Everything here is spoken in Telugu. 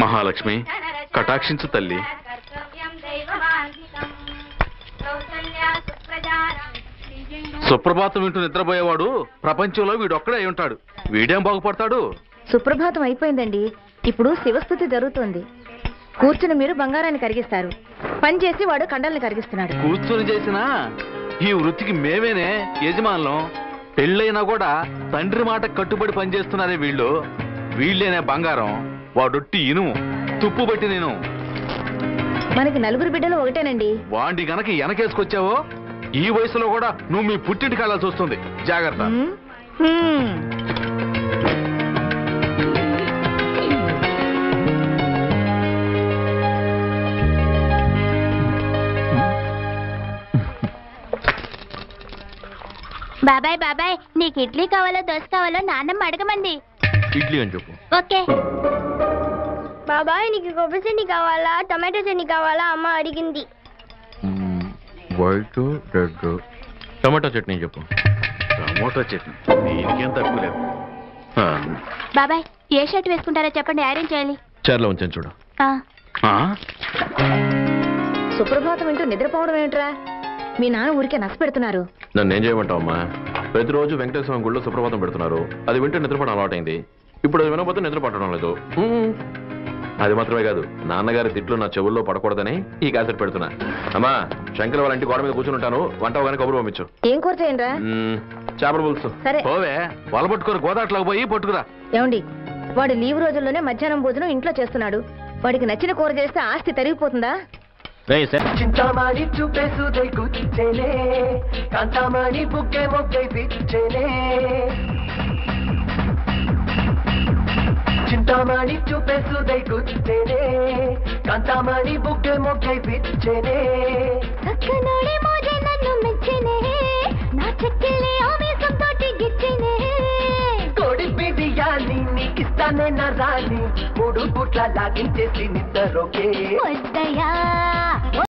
మహాలక్ష్మి కటాక్షించు తల్లి సుప్రభాతం వింటూ నిద్రపోయేవాడు ప్రపంచంలో వీడొక్కడే అయి ఉంటాడు వీడేం బాగుపడతాడు సుప్రభాతం అయిపోయిందండి ఇప్పుడు శివస్థుతి జరుగుతోంది కూర్చుని మీరు బంగారాన్ని కరిగిస్తారు పని చేసి వాడు కండల్ని కరిగిస్తున్నాడు కూర్చొని చేసినా ఈ వృత్తికి మేమేనే యజమానులం పెళ్ళైనా కూడా తండ్రి మాట కట్టుబడి పనిచేస్తున్నారే వీళ్ళు వీళ్ళేనే బంగారం వాడొట్టి ఇనుము తుప్పు బట్టి నేను మనకి నలుగురు బిడ్డలు ఒకటేనండి వాండి గనక వెనకేసుకొచ్చావో ఈ వయసులో కూడా నువ్వు మీ పుట్టింటికి వెళ్ళాల్సి వస్తుంది జాగ్రత్త హ్మ్? హ్మ్. బాబాయ్ బాబాయ్ నీకు ఇడ్లీ కావాలో దోశ కావాలో నాన్నమ్మ అడగమంది ఇడ్లీ అని చెప్పు ఓకే బాబాయ్ నీకు కొబ్బరి చట్నీ కావాలా టమాటో చట్నీ కావాలా అమ్మ అడిగింది వైట్ రెడ్ టమాటా చట్నీ చెప్పు టమాటా చట్నీ దీనికేం తక్కువ లేదు ఆ, బాబాయ్ ఏ షర్ట్ వేసుకుంటారో చెప్పండి ఐరన్ చేయాలి చీరలో ఉంచాను చూడు ఆ, ఆ? సుప్రభాతం వింటూ నిద్రపోవడం ఏమిట్రా మీ నాన్న ఊరికే నచ్చ పెడుతున్నారు నన్ను ఏం చేయమంటావు అమ్మా ప్రతిరోజు వెంకటేశ్వర గుళ్ళో సుప్రభాతం పెడుతున్నారు అది వింటే నిద్రపడడం అలవాటైంది ఇప్పుడు అది వినకపోతే నిద్ర పట్టడం లేదు మ్మ్. అది మాత్రమే కాదు నాన్నగారి తిట్లు నా చెవుల్లో పడకూడదని ఈ క్యాసెట్ పెడుతున్నా అమ్మా శంకర్ వాళ్ళ ఇంటి గోడ మీద కూర్చుని ఉంటాను వంట అవగానే కబురు పంపించు ఏం కూర చేయండిరా మ్మ్. చేపల పులుసు సరే పోవే వల పట్టుకోరు గోదాట్లోకి పోయి పట్టుకురా ఏమండి వాడు లీవ్ రోజుల్లోనే మధ్యాహ్నం భోజనం ఇంట్లో చేస్తున్నాడు వాడికి నచ్చిన కూర చేస్తే ఆస్తి తరిగిపోతుందా చింతామణి చూపేసుదై గుచ్చేనే కాంతామణి బుక్కే మొగ్గై పిచ్చేనే చింతామణి చూపేసుదై గుచ్చేనే కాంతామణి బుక్కే మొగ్గై పిచ్చేనే చక్కనోడి మోజే నన్ను మెచ్చినే నా చెక్కిలి ఆవేశం తోటి గిచ్చినే కోడి బిడియాని నీకిస్తానే నా రాణి మూడు పుట్ల లాగించేసి నిద్రలోకే వద్దయా